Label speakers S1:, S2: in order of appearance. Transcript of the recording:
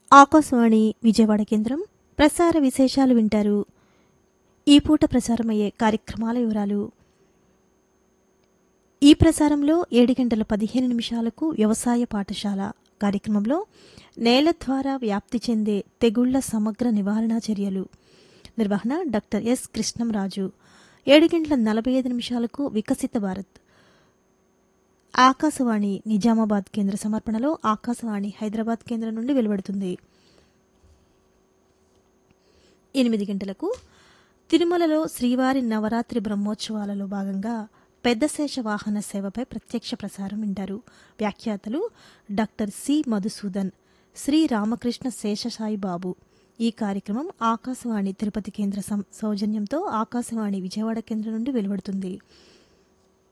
S1: ఆకాశవాణి విజయవాడ కేంద్రం ప్రసార విశేషాలు వింటారు ఈ పూట ప్రసారమయ్యే కార్యక్రమాల వివరాలు ఈ ప్రసారంలో ఏడు గంటల పదిహేను నిమిషాలకు వ్యవసాయ పాఠశాల కార్యక్రమంలో నేల ద్వారా వ్యాప్తి చెందే తెగుళ్ల సమగ్ర నివారణ చర్యలు నిర్వహణ డాక్టర్ ఎస్ కృష్ణంరాజు ఏడు గంటల నలభై ఐదు నిమిషాలకు వికసిత భారత్ ఆకాశవాణి నిజామాబాద్ కేంద్ర సమర్పణలో ఆకాశవాణి హైదరాబాద్ కేంద్రం నుండి వెలువడుతుంది ఎనిమిది గంటలకు తిరుమలలో శ్రీవారి నవరాత్రి బ్రహ్మోత్సవాలలో భాగంగా పెద్దశేష వాహన సేవపై ప్రత్యక్ష ప్రసారం వింటారు వ్యాఖ్యాతలు డాక్టర్ సి మధుసూదన్ శ్రీ రామకృష్ణ శేషసాయి బాబు ఈ కార్యక్రమం ఆకాశవాణి తిరుపతి కేంద్ర సం- సౌజన్యంతో ఆకాశవాణి విజయవాడ కేంద్రం నుండి వెలువడుతుంది